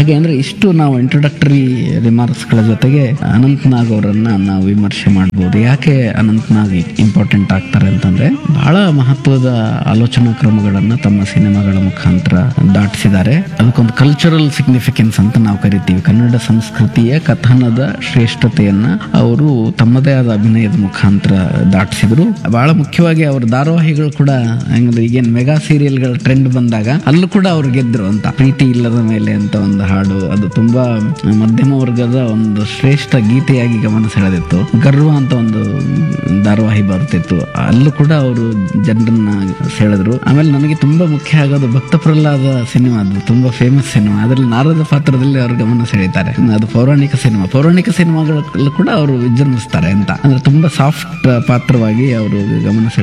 ಹಾಗೆ ಅಂದ್ರೆ ಇಷ್ಟು ನಾವು ಇಂಟ್ರೊಡಕ್ಟರಿ ರಿಮಾರ್ಕ್ಸ್ಗಳ ಜೊತೆಗೆ ಅನಂತ್ ನಾಗ್ ಅವರನ್ನ ನಾವು ವಿಮರ್ಶೆ ಮಾಡ್ಬೋದು ಯಾಕೆ ಅನಂತ್ ನಾಗ್ ಇಂಪಾರ್ಟೆಂಟ್ ಆಗ್ತಾರೆ ಅಂತಂದ್ರೆ ಬಹಳ ಮಹತ್ವದ ಆಲೋಚನಾ ಕ್ರಮಗಳನ್ನ ತಮ್ಮ ಸಿನಿಮಾಗಳ ಮುಖಾಂತರ ದಾಟಿಸಿದ್ದಾರೆ ಅದಕ್ಕೊಂದು ಕಲ್ಚರಲ್ ಸಿಗ್ನಿಫಿಕೆನ್ಸ್ ಅಂತ ನಾವು ಕರಿತೀವಿ ಕನ್ನಡ ಸಂಸ್ಕೃತಿಯ ಕಥನದ ಶ್ರೇಷ್ಠತೆಯನ್ನ ಅವರು ತಮ್ಮದೇ ಆದ ಅಭಿನಯದ ಮುಖಾಂತರ ದಾಟಿಸಿದ್ರು ಬಹಳ ಮುಖ್ಯವಾಗಿ ಅವ್ರ ಧಾರಾವಾಹಿಗಳು ಕೂಡ ಹೆಂಗಂದ್ರೆ ಈಗೇನ್ ಮೆಗಾ ಸೀರಿಯಲ್ಗಳ ಟ್ರೆಂಡ್ ಬಂದಾಗ ಅಲ್ಲೂ ಕೂಡ ಅವ್ರು ಗೆದ್ರು ಅಂತ ಪ್ರೀತಿ ಇಲ್ಲದ ಮೇಲೆ ಅಂತ ಒಂದು ಹಾಡು ಅದು ತುಂಬಾ ಮಧ್ಯಮ ವರ್ಗದ ಒಂದು ಶ್ರೇಷ್ಠ ಗೀತೆಯಾಗಿ ಗಮನ ಸೆಳೆದಿತ್ತು ಗರ್ವ ಅಂತ ಒಂದು ಧಾರಾವಾಹಿ ಬರ್ತಿತ್ತು ಅಲ್ಲೂ ಕೂಡ ಅವರು ಜನರನ್ನ ಸೆಳೆದ್ರು ಆಮೇಲೆ ನನಗೆ ತುಂಬಾ ಮುಖ್ಯ ಆಗೋದು ಭಕ್ತ ಪ್ರಹ್ಲಾದ ಸಿನಿಮಾ ಅದು ತುಂಬಾ ಫೇಮಸ್ ಸಿನಿಮಾ ಅದರಲ್ಲಿ ನಾರದ ಪಾತ್ರದಲ್ಲಿ ಅವರು ಗಮನ ಸೆಳೀತಾರೆ ಅದು ಪೌರಾಣಿಕ ಸಿನಿಮಾ ಪೌರಾಣಿಕ ಸಿನಿಮಾಗಳಲ್ಲೂ ಕೂಡ ಅವರು ವಿಜೃಂಭಿಸ್ತಾರೆ ಅಂತ ಅಂದ್ರೆ ತುಂಬಾ ಸಾಫ್ಟ್ ಪಾತ್ರವಾಗಿ ಅವರು ಗಮನ ಸೆಳೆ